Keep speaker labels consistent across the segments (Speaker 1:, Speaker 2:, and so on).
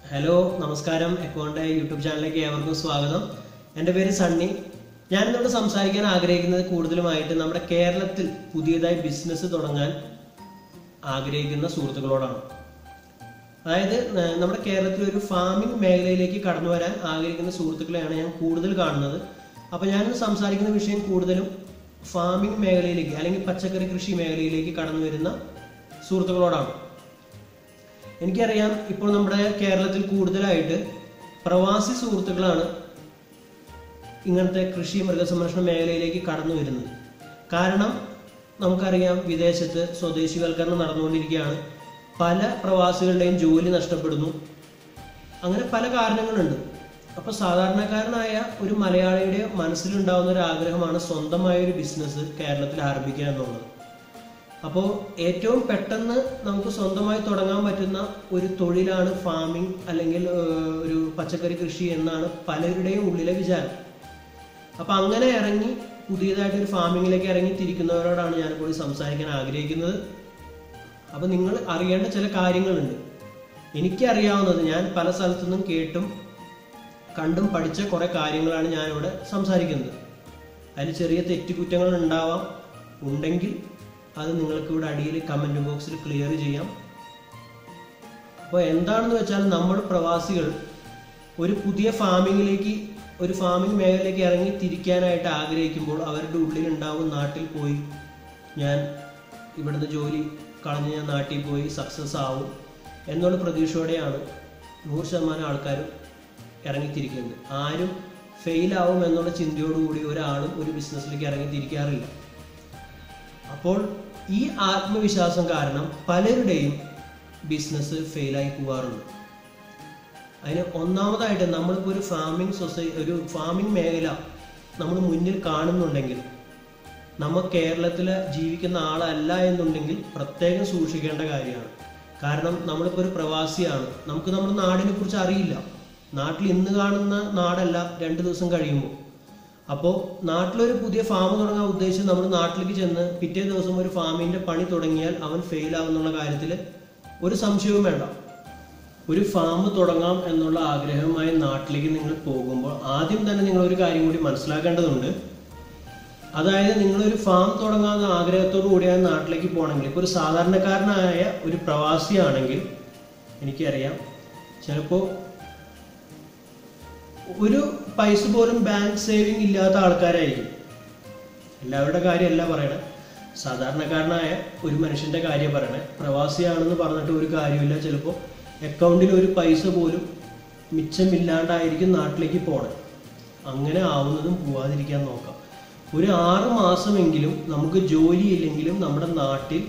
Speaker 1: hello നമസ്കാരം എക്കോണിന്റെ YouTube ചാനലിലേക്ക് ഏവർക്കും സ്വാഗതം എൻ്റെ പേര് സണ്ണി ഞാൻ ഇന്നോട് സംസാരിക്കാൻ ആഗ്രഹിക്കുന്നത് കൂടുതലുമായിട്ട് നമ്മുടെ കേരളത്തിൽ പുതിയതായി ബിസിനസ് തുടങ്ങാൻ ആഗ്രഹിക്കുന്ന സുഹൃത്തുക്കളോടാണ് അതായത് ഏർ, നമ്മുടെ കേരളത്തിൽ ഒരു ഫാമിംഗ് മേഖലയിലേക്ക് കടന്നു വരാൻ ആഗ്രഹിക്കുന്ന സുഹൃത്തുക്കളെയാണ് ഞാൻ കൂടുതൽ കാണുന്നത് അപ്പൊ ഞാൻ സംസാരിക്കുന്ന വിഷയം കൂടുതലും ഫാമിംഗ് മേഖലയിലേക്ക് അല്ലെങ്കിൽ പച്ചക്കറി കൃഷി മേഖലയിലേക്ക് കടന്നു വരുന്ന സുഹൃത്തുക്കളോടാണ് എനിക്കറിയാം ഇപ്പോൾ നമ്മുടെ കേരളത്തിൽ കൂടുതലായിട്ട് പ്രവാസി സുഹൃത്തുക്കളാണ് ഇങ്ങനത്തെ കൃഷി മൃഗസംരക്ഷണ മേഖലയിലേക്ക് കടന്നു വരുന്നത് കാരണം നമുക്കറിയാം വിദേശത്ത് സ്വദേശിവൽക്കരണം നടന്നുകൊണ്ടിരിക്കുകയാണ് പല പ്രവാസികളുടെയും ജോലി നഷ്ടപ്പെടുന്നു അങ്ങനെ പല കാരണങ്ങളുണ്ട് അപ്പൊ സാധാരണക്കാരനായ ഒരു മലയാളിയുടെ മനസ്സിലുണ്ടാവുന്ന ഒരു ആഗ്രഹമാണ് സ്വന്തമായ ഒരു ബിസിനസ് കേരളത്തിൽ ആരംഭിക്കുക എന്നുള്ളത് അപ്പോൾ ഏറ്റവും പെട്ടെന്ന് നമുക്ക് സ്വന്തമായി തുടങ്ങാൻ പറ്റുന്ന ഒരു തൊഴിലാണ് ഫാമിംഗ് അല്ലെങ്കിൽ ഏഹ്, ഒരു പച്ചക്കറി കൃഷി എന്നാണ് പലരുടെയും ഉള്ളിലെ വിചാരം അപ്പൊ അങ്ങനെ ഇറങ്ങി പുതിയതായിട്ട് ഒരു ഫാമിങ്ങിലേക്ക് ഇറങ്ങി തിരിക്കുന്നവരോടാണ് ഞാനിപ്പോൾ സംസാരിക്കാൻ ആഗ്രഹിക്കുന്നത് അപ്പൊ നിങ്ങൾ അറിയേണ്ട ചില കാര്യങ്ങളുണ്ട് എനിക്കറിയാവുന്നത് ഞാൻ പല സ്ഥലത്തു നിന്നും കേട്ടും കണ്ടും പഠിച്ച കുറെ കാര്യങ്ങളാണ് ഞാനിവിടെ സംസാരിക്കുന്നത് അതിൽ ചെറിയ തെറ്റുകുറ്റങ്ങൾ ഉണ്ടാവാം ഉണ്ടെങ്കിൽ അത് നിങ്ങൾക്ക് ഇവിടെ അടിയിൽ കമന്റ് ബോക്സിൽ ക്ലിയർ ചെയ്യാം അപ്പോൾ എന്താണെന്ന് വെച്ചാൽ നമ്മൾ പ്രവാസികൾ ഒരു പുതിയ ഫാമിങ്ങിലേക്ക് ഒരു ഫാമിംഗ് മേഖലയിലേക്ക് ഇറങ്ങി തിരിക്കാനായിട്ട് ആഗ്രഹിക്കുമ്പോൾ അവരുടെ ഉള്ളിൽ ഉണ്ടാവും നാട്ടിൽ പോയി ഞാൻ ഇവിടുന്ന് ജോലി കളഞ്ഞ് ഞാൻ നാട്ടിൽ പോയി സക്സസ് ആവും എന്നുള്ള പ്രതീക്ഷയോടെയാണ് നൂറ് ശതമാനം ആൾക്കാരും ഇറങ്ങിത്തിരിക്കുന്നത് ആരും ഫെയിൽ ആവും എന്നുള്ള ചിന്തയോടുകൂടി ഒരാളും ഒരു ബിസിനസ്സിലേക്ക് ഇറങ്ങിത്തിരിക്കാറില്ല അപ്പോൾ ഈ ആത്മവിശ്വാസം കാരണം പലരുടെയും ബിസിനസ് ഫെയിലായി പോകാറുണ്ട് അതിന് ഒന്നാമതായിട്ട് നമ്മളിപ്പോൾ ഒരു ഫാമിംഗ് സൊസൈറ്റി ഒരു ഫാമിംഗ് മേഖല നമ്മൾ മുന്നിൽ കാണുന്നുണ്ടെങ്കിൽ നമ്മൾ കേരളത്തിൽ ജീവിക്കുന്ന ആളല്ല എന്നുണ്ടെങ്കിൽ പ്രത്യേകം സൂക്ഷിക്കേണ്ട കാര്യമാണ് കാരണം നമ്മളിപ്പോൾ ഒരു പ്രവാസിയാണ് നമുക്ക് നമ്മുടെ നാടിനെ കുറിച്ച് അറിയില്ല നാട്ടിൽ ഇന്ന് കാണുന്ന നാടല്ല രണ്ട് ദിവസം കഴിയുമ്പോൾ അപ്പോൾ നാട്ടിലൊരു പുതിയ ഫാം തുടങ്ങാൻ ഉദ്ദേശിച്ച് നമ്മൾ നാട്ടിലേക്ക് ചെന്ന് പിറ്റേ ദിവസം ഒരു ഫാമിന്റെ പണി തുടങ്ങിയാൽ അവൻ ഫെയിൽ ആവുന്നുള്ള കാര്യത്തിൽ ഒരു സംശയവും വേണ്ട ഒരു ഫാം തുടങ്ങാം എന്നുള്ള ആഗ്രഹവുമായി നാട്ടിലേക്ക് നിങ്ങൾ പോകുമ്പോൾ ആദ്യം തന്നെ നിങ്ങൾ ഒരു കാര്യം കൂടി മനസ്സിലാക്കേണ്ടതുണ്ട് അതായത് നിങ്ങളൊരു ഫാം തുടങ്ങാവുന്ന ആഗ്രഹത്തോടു കൂടിയാണ് നാട്ടിലേക്ക് പോകണമെങ്കിൽ ഇപ്പോൾ ഒരു സാധാരണക്കാരനായ ഒരു പ്രവാസിയാണെങ്കിൽ എനിക്കറിയാം ചിലപ്പോൾ ഒരു പൈസ പോലും ബാങ്ക് സേവിങ് ഇല്ലാത്ത ആൾക്കാരായിരിക്കും എല്ലാവരുടെ കാര്യമല്ല പറയണേ സാധാരണക്കാരനായ ഒരു മനുഷ്യന്റെ കാര്യം പറയണേ പ്രവാസിയാണെന്ന് പറഞ്ഞിട്ട് ഒരു കാര്യമില്ല ചിലപ്പോൾ അക്കൗണ്ടിൽ ഒരു പൈസ പോലും മിച്ചമില്ലാണ്ടായിരിക്കും നാട്ടിലേക്ക് പോണേ അങ്ങനെ ആവുന്നതും പോവാതിരിക്കാൻ നോക്കാം ഒരു ആറ് മാസമെങ്കിലും നമുക്ക് ജോലിയില്ലെങ്കിലും നമ്മുടെ നാട്ടിൽ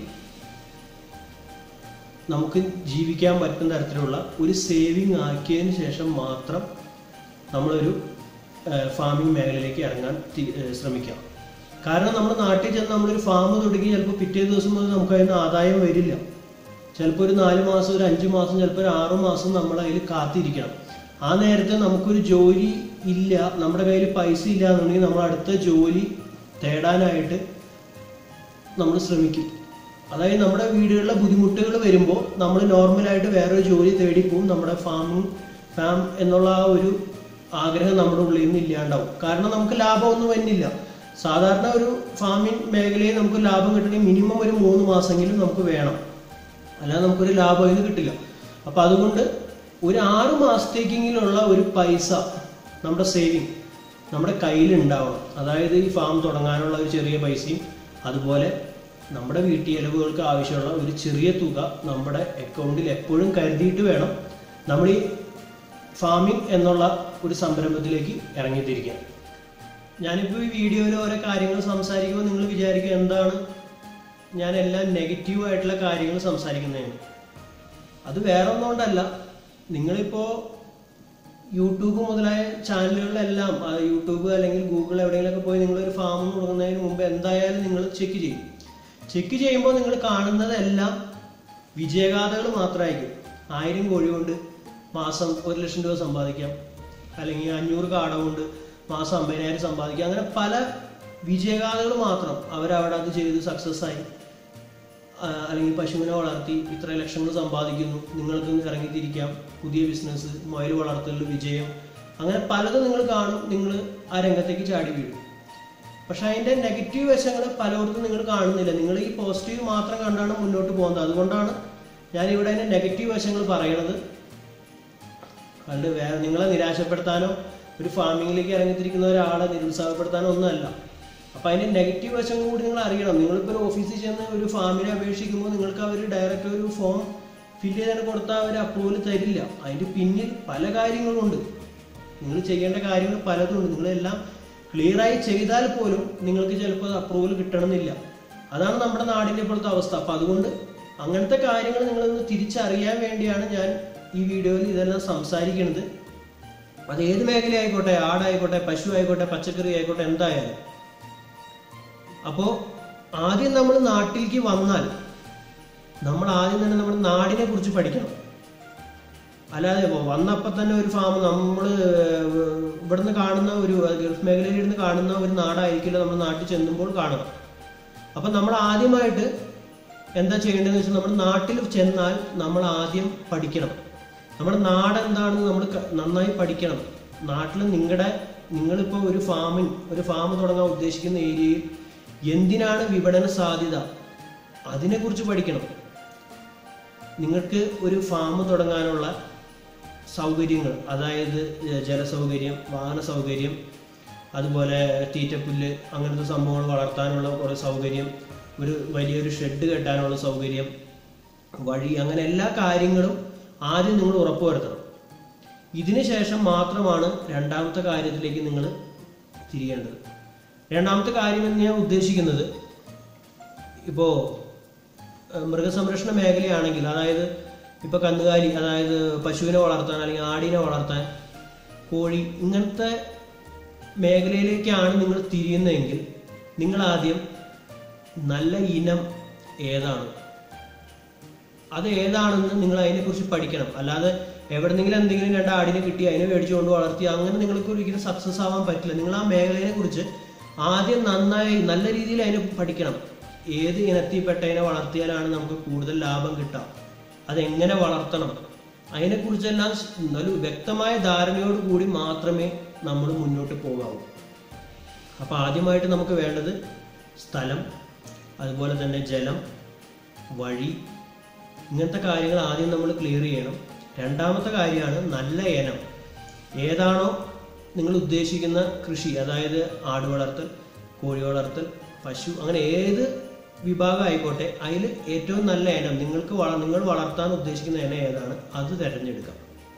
Speaker 1: നമുക്ക് ജീവിക്കാൻ പറ്റുന്ന തരത്തിലുള്ള ഒരു സേവിങ് ആക്കിയതിന് ശേഷം മാത്രം നമ്മളൊരു ഫാമിംഗ് മേഖലയിലേക്ക് ഇറങ്ങാൻ തി- ഏഹ് ശ്രമിക്കാം കാരണം നമ്മുടെ നാട്ടിൽ ചെന്ന് നമ്മളൊരു ഫാം തുടങ്ങി ചിലപ്പോൾ പിറ്റേ ദിവസം മുതൽ നമുക്ക് അതിന് ആദായം വരില്ല ചിലപ്പോൾ ഒരു നാല് മാസം ഒരു അഞ്ച് മാസം ചിലപ്പോൾ ഒരു ആറു മാസം നമ്മൾ അതിൽ കാത്തിരിക്കണം ആ നേരത്തെ നമുക്കൊരു ജോലി ഇല്ല നമ്മുടെ കയ്യിൽ പൈസ ഇല്ല എന്നുണ്ടെങ്കിൽ നമ്മൾ അടുത്ത ജോലി തേടാനായിട്ട് നമ്മൾ ശ്രമിക്കും അതായത് നമ്മുടെ വീടുകളിലെ ബുദ്ധിമുട്ടുകൾ വരുമ്പോൾ നമ്മൾ നോർമലായിട്ട് വേറൊരു ജോലി തേടി പോകും നമ്മുടെ ഫാമിംഗ് ഫാം എന്നുള്ള ആ ഒരു ആഗ്രഹം നമ്മുടെ ഉള്ളിൽ നിന്ന് ഇല്ലാണ്ടാവും കാരണം നമുക്ക് ലാഭമൊന്നും വരുന്നില്ല സാധാരണ ഒരു ഫാമിംഗ് മേഖലയിൽ നമുക്ക് ലാഭം കിട്ടണമെങ്കിൽ മിനിമം ഒരു മൂന്ന് മാസമെങ്കിലും നമുക്ക് വേണം അല്ലാതെ നമുക്കൊരു ലാഭം ഇത് കിട്ടില്ല അപ്പൊ അതുകൊണ്ട് ഒരു ആറ് മാസത്തേക്കെങ്കിലുള്ള ഒരു പൈസ നമ്മുടെ സേവിങ് നമ്മുടെ കയ്യിൽ ഉണ്ടാവണം അതായത് ഈ ഫാം തുടങ്ങാനുള്ള ഒരു ചെറിയ പൈസയും അതുപോലെ നമ്മുടെ വീട്ടു ചെലവുകൾക്ക് ആവശ്യമുള്ള ഒരു ചെറിയ തുക നമ്മുടെ അക്കൗണ്ടിൽ എപ്പോഴും കരുതിയിട്ട് വേണം നമ്മൾ ഈ ഫാമിംഗ് എന്നുള്ള ഒരു സംരംഭത്തിലേക്ക് ഇറങ്ങിത്തിരിക്കാൻ ഞാനിപ്പോൾ ഈ വീഡിയോയിൽ ഓരോ കാര്യങ്ങൾ സംസാരിക്കുമ്പോൾ നിങ്ങൾ വിചാരിക്കും എന്താണ് ഞാൻ എല്ലാം നെഗറ്റീവ് ആയിട്ടുള്ള കാര്യങ്ങൾ സംസാരിക്കുന്നതാണ് അത് വേറെ ഒന്നുകൊണ്ടല്ല നിങ്ങളിപ്പോ യൂട്യൂബ് മുതലായ ചാനലുകളിലെല്ലാം ആ യൂട്യൂബ് അല്ലെങ്കിൽ ഗൂഗിൾ എവിടെയെങ്കിലുമൊക്കെ പോയി നിങ്ങൾ ഒരു ഫാം തുടങ്ങുന്നതിന് മുമ്പ് എന്തായാലും നിങ്ങൾ ചെക്ക് ചെയ്യും ചെക്ക് ചെയ്യുമ്പോൾ നിങ്ങൾ കാണുന്നതെല്ലാം വിജയഗാഥകൾ മാത്രമായിരിക്കും ആയിരം കോഴി കൊണ്ട് മാസം ഒരു ലക്ഷം രൂപ സമ്പാദിക്കാം അല്ലെങ്കിൽ അഞ്ഞൂറ് കാട കൊണ്ട് മാസം അമ്പതിനായിരം സമ്പാദിക്കാം അങ്ങനെ പല വിജയഗാഥകൾ മാത്രം അവരവിടെ അത് ചെയ്ത് സക്സസ് ആയി ആ, അല്ലെങ്കിൽ പശുവിനെ വളർത്തി ഇത്ര ലക്ഷങ്ങൾ സമ്പാദിക്കുന്നു നിങ്ങൾക്ക് ഇറങ്ങിത്തിരിക്കാം പുതിയ ബിസിനസ് മുയൽ വളർത്തലിൽ വിജയം അങ്ങനെ പലതും നിങ്ങൾ കാണും നിങ്ങൾ ആ രംഗത്തേക്ക് ചാടി വീഴും പക്ഷെ അതിന്റെ നെഗറ്റീവ് വശങ്ങൾ പലയിടത്തും നിങ്ങൾ കാണുന്നില്ല നിങ്ങൾ ഈ പോസിറ്റീവ് മാത്രം കണ്ടാണ് മുന്നോട്ട് പോകുന്നത് അതുകൊണ്ടാണ് ഞാൻ ഇവിടെ അതിന്റെ നെഗറ്റീവ് വശങ്ങൾ പറയണത് കണ്ട് വേറെ നിങ്ങളെ നിരാശപ്പെടുത്താനോ ഒരു ഫാമിങ്ങിലേക്ക് ഇറങ്ങിത്തിരിക്കുന്ന ഒരാളെ നിരുത്സാഹപ്പെടുത്താനോ ഒന്നുമല്ല അപ്പൊ അതിന്റെ നെഗറ്റീവ് വശങ്ങൾ കൂടി നിങ്ങൾ അറിയണം നിങ്ങളിപ്പോൾ ഒരു ഓഫീസിൽ ചെന്ന് ഒരു ഫാമിനെ അപേക്ഷിക്കുമ്പോൾ നിങ്ങൾക്ക് അവർ ഡയറക്റ്റ് ഒരു ഫോം ഫില്ല് ചെയ്താൽ കൊടുത്താൽ അവർ അപ്രൂവൽ തരില്ല അതിന്റെ പിന്നിൽ പല കാര്യങ്ങളുണ്ട് നിങ്ങൾ ചെയ്യേണ്ട കാര്യങ്ങൾ പലതും ഉണ്ട് നിങ്ങളെല്ലാം ക്ലിയർ ആയി ചെയ്താൽ പോലും നിങ്ങൾക്ക് ചിലപ്പോൾ അപ്രൂവൽ കിട്ടണമെന്നില്ല അതാണ് നമ്മുടെ നാടിന്റെ ഇപ്പോഴത്തെ അവസ്ഥ അപ്പൊ അതുകൊണ്ട് അങ്ങനത്തെ കാര്യങ്ങൾ നിങ്ങളൊന്ന് തിരിച്ചറിയാൻ വേണ്ടിയാണ് ഞാൻ ഈ വീഡിയോയിൽ ഇതെല്ലാം സംസാരിക്കുന്നത് അത് ഏത് മേഖല ആയിക്കോട്ടെ ആടായിക്കോട്ടെ പശു ആയിക്കോട്ടെ പച്ചക്കറി ആയിക്കോട്ടെ എന്തായാലും അപ്പോ ആദ്യം നമ്മൾ നാട്ടിലേക്ക് വന്നാൽ നമ്മൾ ആദ്യം തന്നെ നമ്മുടെ നാടിനെ കുറിച്ച് പഠിക്കണം അല്ലാതെ ഇപ്പോ വന്നപ്പോ തന്നെ ഒരു ഫാം നമ്മൾ ഇവിടുന്ന് കാണുന്ന ഒരു ഗൾഫ് മേഖലയിൽ ഇരുന്ന് കാണുന്ന ഒരു നാടായിരിക്കില്ല നമ്മൾ നാട്ടിൽ ചെല്ലുമ്പോൾ കാണുക അപ്പൊ നമ്മൾ ആദ്യമായിട്ട് എന്താ ചെയ്യേണ്ടതെന്ന് വെച്ചാൽ നമ്മുടെ നാട്ടിൽ ചെന്നാൽ നമ്മൾ ആദ്യം പഠിക്കണം നമ്മുടെ നാട് എന്താണെന്ന് നമ്മൾ ക- നന്നായി പഠിക്കണം നാട്ടിൽ നിങ്ങളുടെ നിങ്ങളിപ്പോൾ ഒരു ഫാമിങ് ഒരു ഫാം തുടങ്ങാൻ ഉദ്ദേശിക്കുന്ന ഏരിയയിൽ എന്തിനാണ് വിപണന സാധ്യത അതിനെക്കുറിച്ച് പഠിക്കണം നിങ്ങൾക്ക് ഒരു ഫാം തുടങ്ങാനുള്ള സൗകര്യങ്ങൾ അതായത് ഏഹ് ജലസൗകര്യം വാഹന സൗകര്യം അതുപോലെ തീറ്റപ്പുല്ല് അങ്ങനത്തെ സംഭവങ്ങൾ വളർത്താനുള്ള കുറേ സൗകര്യം ഒരു വലിയൊരു ഷെഡ് കെട്ടാനുള്ള സൗകര്യം വഴി അങ്ങനെ എല്ലാ കാര്യങ്ങളും ആദ്യം നിങ്ങൾ ഉറപ്പുവരുത്തണം ഇതിന് ശേഷം മാത്രമാണ് രണ്ടാമത്തെ കാര്യത്തിലേക്ക് നിങ്ങൾ തിരിയേണ്ടത് രണ്ടാമത്തെ കാര്യം എന്ന് ഞാൻ ഉദ്ദേശിക്കുന്നത് ഇപ്പോ ഏഹ് മൃഗസംരക്ഷണ മേഖലയാണെങ്കിൽ അതായത് ഇപ്പൊ കന്നുകാലി അതായത് പശുവിനെ വളർത്താൻ അല്ലെങ്കിൽ ആടിനെ വളർത്താൻ കോഴി ഇങ്ങനത്തെ മേഖലയിലേക്കാണ് നിങ്ങൾ തിരിയുന്നതെങ്കിൽ നിങ്ങൾ ആദ്യം നല്ല ഇനം ഏതാണ് അത് ഏതാണെന്ന് നിങ്ങൾ അതിനെക്കുറിച്ച് പഠിക്കണം അല്ലാതെ എവിടെന്നെങ്കിലും എന്തെങ്കിലും രണ്ട് ആടിനെ കിട്ടി അതിനെ മേടിച്ചുകൊണ്ട് വളർത്തി അങ്ങനെ നിങ്ങൾക്ക് ഒരിക്കലും സക്സസ് ആവാൻ പറ്റില്ല നിങ്ങൾ ആ മേഖലയെ കുറിച്ച് ആദ്യം നന്നായി നല്ല രീതിയിൽ അതിനെ പഠിക്കണം ഏത് ഇനത്തിൽപ്പെട്ടതിനെ വളർത്തിയാലാണ് നമുക്ക് കൂടുതൽ ലാഭം കിട്ടുക അതെങ്ങനെ വളർത്തണം അതിനെക്കുറിച്ചെല്ലാം സ് ഒരു വ്യക്തമായ ധാരണയോട് കൂടി മാത്രമേ നമ്മൾ മുന്നോട്ട് പോകാവൂ അപ്പൊ ആദ്യമായിട്ട് നമുക്ക് വേണ്ടത് സ്ഥലം അതുപോലെ തന്നെ ജലം വഴി ഇങ്ങനത്തെ കാര്യങ്ങൾ ആദ്യം നമ്മൾ ക്ലിയർ ചെയ്യണം രണ്ടാമത്തെ കാര്യമാണ് നല്ല ഇനം ഏതാണോ നിങ്ങൾ ഉദ്ദേശിക്കുന്ന കൃഷി അതായത് ആട് വളർത്തൽ കോഴി വളർത്തൽ പശു അങ്ങനെ ഏത് വിഭാഗം ആയിക്കോട്ടെ അതിൽ ഏറ്റവും നല്ല ഇനം നിങ്ങൾക്ക് വള നിങ്ങൾ വളർത്താൻ ഉദ്ദേശിക്കുന്ന ഇനം ഏതാണ് അത് തിരഞ്ഞെടുക്കാം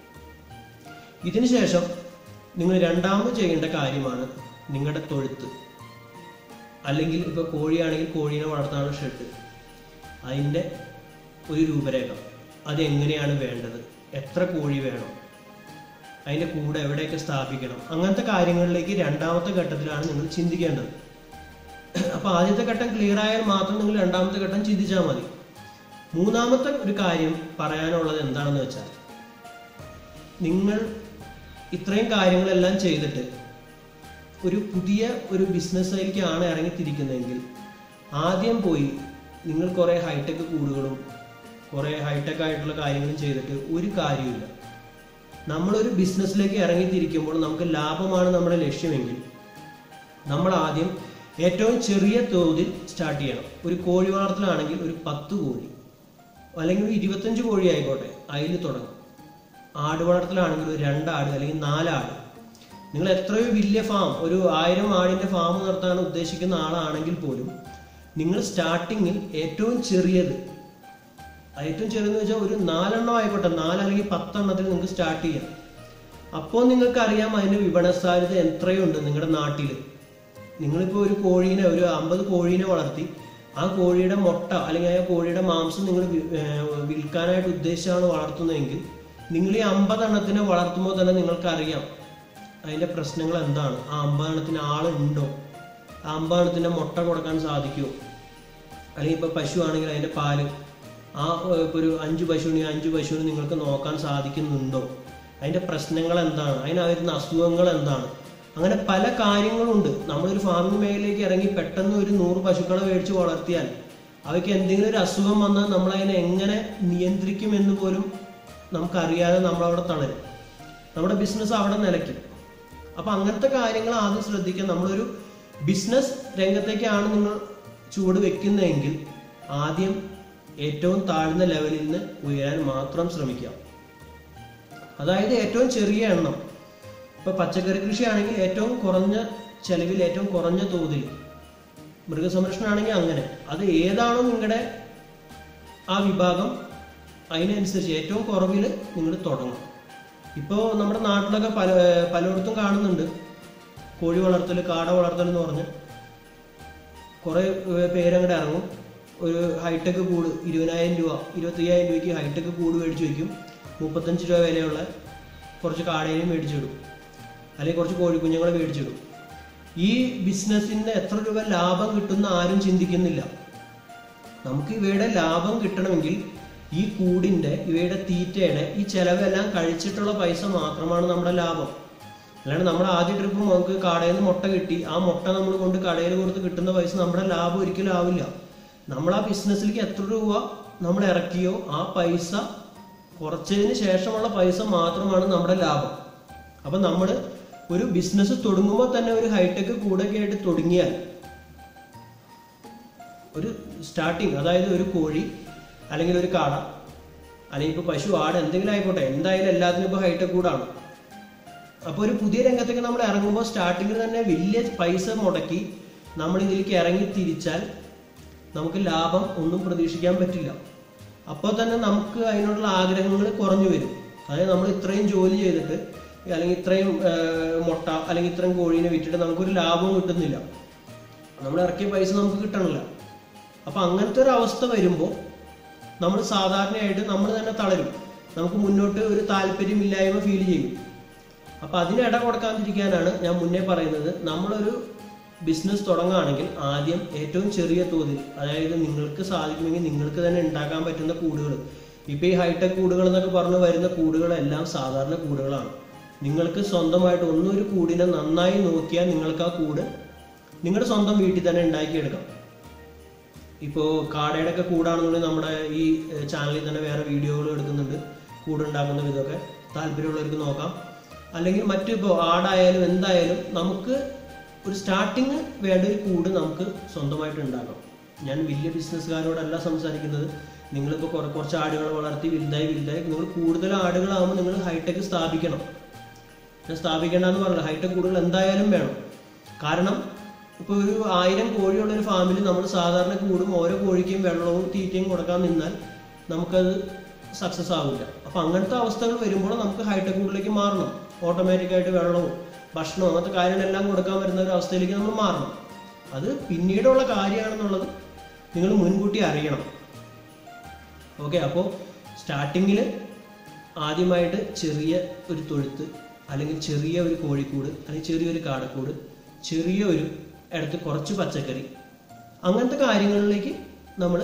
Speaker 1: ഇതിനുശേഷം നിങ്ങൾ രണ്ടാമത് ചെയ്യേണ്ട കാര്യമാണ് നിങ്ങളുടെ തൊഴുത്ത് അല്ലെങ്കിൽ ഇപ്പൊ കോഴിയാണെങ്കിൽ കോഴീനെ വളർത്താനുള്ള ഷെഡ് അതിൻ്റെ ഒരു രൂപരേഖ അത് എങ്ങനെയാണ് വേണ്ടത് എത്ര കോഴി വേണം അതിൻ്റെ കൂടെ എവിടെയൊക്കെ സ്ഥാപിക്കണം അങ്ങനത്തെ കാര്യങ്ങളിലേക്ക് രണ്ടാമത്തെ ഘട്ടത്തിലാണ് നിങ്ങൾ ചിന്തിക്കേണ്ടത് അപ്പൊ ആദ്യത്തെ ഘട്ടം ക്ലിയർ ആയാൽ മാത്രം നിങ്ങൾ രണ്ടാമത്തെ ഘട്ടം ചിന്തിച്ചാൽ മതി മൂന്നാമത്തെ ഒരു കാര്യം പറയാനുള്ളത് എന്താണെന്ന് വെച്ചാൽ നിങ്ങൾ ഇത്രയും കാര്യങ്ങളെല്ലാം ചെയ്തിട്ട് ഒരു പുതിയ ഒരു ബിസിനസ്സിലേക്കാണ് ഇറങ്ങിത്തിരിക്കുന്നതെങ്കിൽ ആദ്യം പോയി നിങ്ങൾ കുറേ ഹൈടെക് കൂടുകളും കുറേ ഹൈടെക് ആയിട്ടുള്ള കാര്യങ്ങളും ചെയ്തിട്ട് ഒരു കാര്യമില്ല നമ്മളൊരു ബിസിനസ്സിലേക്ക് ഇറങ്ങിത്തിരിക്കുമ്പോൾ നമുക്ക് ലാഭമാണ് നമ്മുടെ ലക്ഷ്യമെങ്കിൽ നമ്മൾ ആദ്യം ഏറ്റവും ചെറിയ തോതിൽ സ്റ്റാർട്ട് ചെയ്യണം ഒരു കോഴി വളർത്തലാണെങ്കിൽ ഒരു പത്ത് കോഴി അല്ലെങ്കിൽ ഒരു ഇരുപത്തഞ്ച് കോഴി ആയിക്കോട്ടെ അതിൽ തുടങ്ങും ആട് വളർത്തലാണെങ്കിൽ ഒരു രണ്ടാട് അല്ലെങ്കിൽ നാലാട് നിങ്ങൾ എത്രയോ വലിയ ഫാം ഒരു ആയിരം ആടിന്റെ ഫാം നടത്താൻ ഉദ്ദേശിക്കുന്ന ആളാണെങ്കിൽ പോലും നിങ്ങൾ സ്റ്റാർട്ടിങ്ങിൽ ഏറ്റവും ചെറിയത് ഏറ്റവും ചെറുതെന്ന് വെച്ചാൽ ഒരു നാലെണ്ണം ആയിക്കോട്ടെ നാല് അല്ലെങ്കിൽ പത്തെണ്ണത്തിൽ നിങ്ങൾക്ക് സ്റ്റാർട്ട് ചെയ്യാം അപ്പോൾ നിങ്ങൾക്ക് അറിയാം അതിന്റെ വിപണന സാധ്യത എത്രയുണ്ട് നിങ്ങളുടെ നാട്ടിൽ നിങ്ങളിപ്പോൾ ഒരു കോഴീനെ ഒരു അമ്പത് കോഴീനെ വളർത്തി ആ കോഴിയുടെ മുട്ട അല്ലെങ്കിൽ ആ കോഴിയുടെ മാംസം നിങ്ങൾ വി- ഏർ വിൽക്കാനായിട്ട് ഉദ്ദേശിച്ചാണ് വളർത്തുന്നതെങ്കിൽ നിങ്ങൾ ഈ അമ്പതെണ്ണത്തിനെ വളർത്തുമ്പോൾ തന്നെ നിങ്ങൾക്ക് അറിയാം അതിന്റെ പ്രശ്നങ്ങൾ എന്താണ് ആ അമ്പതെണ്ണത്തിന് ആളുണ്ടോ ആ അമ്പതെണ്ണത്തിന്റെ മുട്ട കൊടുക്കാൻ സാധിക്കുമോ അല്ലെങ്കിൽ ഇപ്പൊ പശു ആണെങ്കിൽ അതിന്റെ പാല് ആ ഏർ, ഇപ്പൊ ഒരു അഞ്ച് പശുവിന് അഞ്ച് പശുവിന് നിങ്ങൾക്ക് നോക്കാൻ സാധിക്കുന്നുണ്ടോ അതിന്റെ പ്രശ്നങ്ങൾ എന്താണ് അതിനകത്തുന്ന അസുഖങ്ങൾ എന്താണ് അങ്ങനെ പല കാര്യങ്ങളുണ്ട് നമ്മളൊരു ഫാമിംഗ് മേഖലയിലേക്ക് ഇറങ്ങി പെട്ടെന്ന് ഒരു നൂറ് പശുക്കളെ മേടിച്ച് വളർത്തിയാൽ അവയ്ക്ക് എന്തെങ്കിലും ഒരു അസുഖം വന്നാൽ നമ്മളതിനെ എങ്ങനെ നിയന്ത്രിക്കും എന്ന് പോലും നമുക്കറിയാതെ നമ്മളവിടെ തളരും നമ്മുടെ ബിസിനസ് അവിടെ നിലയ്ക്കും അപ്പൊ അങ്ങനത്തെ കാര്യങ്ങൾ ആദ്യം ശ്രദ്ധിക്കാൻ നമ്മളൊരു ബിസിനസ് രംഗത്തേക്കാണ് നിങ്ങൾ ചുവട് വെക്കുന്നതെങ്കിൽ ആദ്യം ഏറ്റവും താഴ്ന്ന ലെവലിൽ നിന്ന് ഉയരാൻ മാത്രം ശ്രമിക്കുക അതായത് ഏറ്റവും ചെറിയ എണ്ണം ഇപ്പൊ പച്ചക്കറി കൃഷിയാണെങ്കിൽ ഏറ്റവും കുറഞ്ഞ ചെലവിൽ ഏറ്റവും കുറഞ്ഞ തോതിൽ മൃഗസംരക്ഷണമാണെങ്കിൽ അങ്ങനെ അത് ഏതാണോ നിങ്ങളുടെ ആ വിഭാഗം അതിനനുസരിച്ച് ഏറ്റവും കുറവിൽ നിങ്ങൾ തുടങ്ങും ഇപ്പോൾ നമ്മുടെ നാട്ടിലൊക്കെ പല പലയിടത്തും കാണുന്നുണ്ട് കോഴി വളർത്തൽ കാട വളർത്തൽ എന്ന് പറഞ്ഞ് കുറേ പേരങ്ങോട്ട് ഇറങ്ങും ഒരു ഹൈടെക് കൂട് ഇരുപതിനായിരം രൂപ ഇരുപത്തയ്യായിരം രൂപയ്ക്ക് ഹൈടെക് കൂട് മേടിച്ച് വയ്ക്കും മുപ്പത്തഞ്ച് രൂപ വിലയുള്ള കുറച്ച് കാടേനെയും മേടിച്ചിടും അല്ലെങ്കിൽ കുറച്ച് കോഴിക്കുഞ്ഞുങ്ങളെ മേടിച്ചിടും ഈ ബിസിനസ്സിന് എത്ര രൂപ ലാഭം കിട്ടുന്ന ആരും ചിന്തിക്കുന്നില്ല നമുക്ക് ഇവയുടെ ലാഭം കിട്ടണമെങ്കിൽ ഈ കൂടിന്റെ ഇവയുടെ തീറ്റയുടെ ഈ ചെലവെല്ലാം കഴിച്ചിട്ടുള്ള പൈസ മാത്രമാണ് നമ്മുടെ ലാഭം അല്ലാണ്ട് നമ്മുടെ ആദ്യ ട്രിപ്പ് നമുക്ക് കടയിൽ നിന്ന് മുട്ട കിട്ടി ആ മുട്ട നമ്മൾ കൊണ്ട് കടയിൽ കൊടുത്ത് കിട്ടുന്ന പൈസ നമ്മുടെ ലാഭം ഒരിക്കലും ആവില്ല നമ്മൾ ആ ബിസിനസ്സിലേക്ക് എത്ര രൂപ നമ്മൾ ഇറക്കിയോ ആ പൈസ കുറച്ചതിന് ശേഷമുള്ള പൈസ മാത്രമാണ് നമ്മുടെ ലാഭം അപ്പൊ നമ്മൾ ഒരു ബിസിനസ് തുടങ്ങുമ്പോൾ തന്നെ ഒരു ഹൈടെക് കൂടൊക്കെ ആയിട്ട് തുടങ്ങിയാൽ ഒരു സ്റ്റാർട്ടിങ് അതായത് ഒരു കോഴി അല്ലെങ്കിൽ ഒരു കാട അല്ലെങ്കിൽ ഇപ്പോൾ പശു ആട് എന്തെങ്കിലും ആയിക്കോട്ടെ എന്തായാലും എല്ലാത്തിനും ഇപ്പോൾ ഹൈടെക് കൂടാണ് അപ്പോൾ ഒരു പുതിയ രംഗത്തേക്ക് നമ്മൾ ഇറങ്ങുമ്പോൾ സ്റ്റാർട്ടിങ്ങിൽ തന്നെ വലിയ പൈസ മുടക്കി നമ്മൾ ഇതിലേക്ക് ഇറങ്ങി തിരിച്ചാൽ നമുക്ക് ലാഭം ഒന്നും പ്രതീക്ഷിക്കാൻ പറ്റില്ല അപ്പോൾ തന്നെ നമുക്ക് അതിനോടുള്ള ആഗ്രഹങ്ങൾ കുറഞ്ഞു വരും അതായത് നമ്മൾ ഇത്രയും ജോലി ചെയ്തിട്ട് അല്ലെങ്കിൽ ഇത്രയും ആ, മുട്ട അല്ലെങ്കിൽ ഇത്രയും കോഴീനെ വിറ്റിട്ട് നമുക്കൊരു ലാഭവും കിട്ടുന്നില്ല നമ്മൾ ഇറക്കിയ പൈസ നമുക്ക് കിട്ടണില്ല അപ്പൊ അങ്ങനത്തെ ഒരു അവസ്ഥ വരുമ്പോൾ നമ്മൾ സാധാരണയായിട്ട് നമ്മൾ തന്നെ തളരും നമുക്ക് മുന്നോട്ട് ഒരു താല്പര്യമില്ലായ്മ ഫീൽ ചെയ്യും അപ്പൊ അതിന് ഇട കൊടുക്കാതിരിക്കാനാണ് ഞാൻ മുന്നേ പറയുന്നത് നമ്മളൊരു ബിസിനസ് തുടങ്ങുകയാണെങ്കിൽ ആദ്യം ഏറ്റവും ചെറിയ തോതിൽ അതായത് നിങ്ങൾക്ക് സാധിക്കുമെങ്കിൽ നിങ്ങൾക്ക് തന്നെ ഉണ്ടാക്കാൻ പറ്റുന്ന കൂടുകൾ ഇപ്പൊ ഈ ഹൈടെക് കൂടുകൾ എന്നൊക്കെ പറഞ്ഞ് വരുന്ന കൂടുകളെല്ലാം സാധാരണ കൂടുകളാണ് നിങ്ങൾക്ക് സ്വന്തമായിട്ട് ഒന്നൊരു കൂടിനെ നന്നായി നോക്കിയാൽ നിങ്ങൾക്ക് ആ കൂട് നിങ്ങളുടെ സ്വന്തം വീട്ടിൽ തന്നെ ഉണ്ടാക്കിയെടുക്കാം ഇപ്പോൾ കാടയുടെ ഒക്കെ കൂടാണെന്നുണ്ടെങ്കിൽ നമ്മുടെ ഈ ഏഹ്, ചാനലിൽ തന്നെ വേറെ വീഡിയോകൾ എടുക്കുന്നുണ്ട് കൂടുണ്ടാക്കുന്ന വിധമൊക്കെ താല്പര്യമുള്ളവർക്ക് നോക്കാം അല്ലെങ്കിൽ മറ്റു ഇപ്പോൾ ആടായാലും എന്തായാലും നമുക്ക് ഒരു സ്റ്റാർട്ടിങ് വേണ്ട ഒരു കൂട് നമുക്ക് സ്വന്തമായിട്ട് ഉണ്ടാക്കാം ഞാൻ വലിയ ബിസിനസ്സുകാരോടല്ല സംസാരിക്കുന്നത് നിങ്ങളിപ്പോൾ കുറെ കുറച്ച് ആടുകൾ വളർത്തി വലുതായി വലുതായി നിങ്ങൾ കൂടുതൽ ആടുകളാകുമ്പോൾ നിങ്ങൾ ഹൈടെക് സ്ഥാപിക്കണം ഞാൻ സ്ഥാപിക്കേണ്ടെന്ന് പറഞ്ഞില്ല ഹൈടെക് കൂടുകൾ എന്തായാലും വേണം കാരണം ഇപ്പോൾ ഒരു ആയിരം കോഴിയുള്ള ഒരു ഫാമിൽ നമ്മൾ സാധാരണ കൂടും ഓരോ കോഴിക്കും വെള്ളവും തീറ്റയും കൊടുക്കാൻ നിന്നാൽ നമുക്കത് സക്സസ് ആവില്ല അപ്പൊ അങ്ങനത്തെ അവസ്ഥകൾ വരുമ്പോൾ നമുക്ക് ഹൈടെക് കൂടിലേക്ക് മാറണം ഓട്ടോമാറ്റിക് ആയിട്ട് വെള്ളവും ഭക്ഷണവും അങ്ങനത്തെ കാര്യങ്ങളെല്ലാം കൊടുക്കാൻ വരുന്ന ഒരു അവസ്ഥയിലേക്ക് നമ്മൾ മാറണം അത് പിന്നീടുള്ള കാര്യമാണെന്നുള്ളത് നിങ്ങൾ മുൻകൂട്ടി അറിയണം ഓക്കെ അപ്പോൾ സ്റ്റാർട്ടിങ്ങിൽ ആദ്യമായിട്ട് ചെറിയ ഒരു തൊഴുത്ത് അല്ലെങ്കിൽ ചെറിയ ഒരു കോഴിക്കൂട് അല്ലെങ്കിൽ ചെറിയൊരു കാടക്കൂട് ചെറിയ ഒരു ഇടത്ത് കുറച്ച് പച്ചക്കറി അങ്ങനത്തെ കാര്യങ്ങളിലേക്ക് നമ്മൾ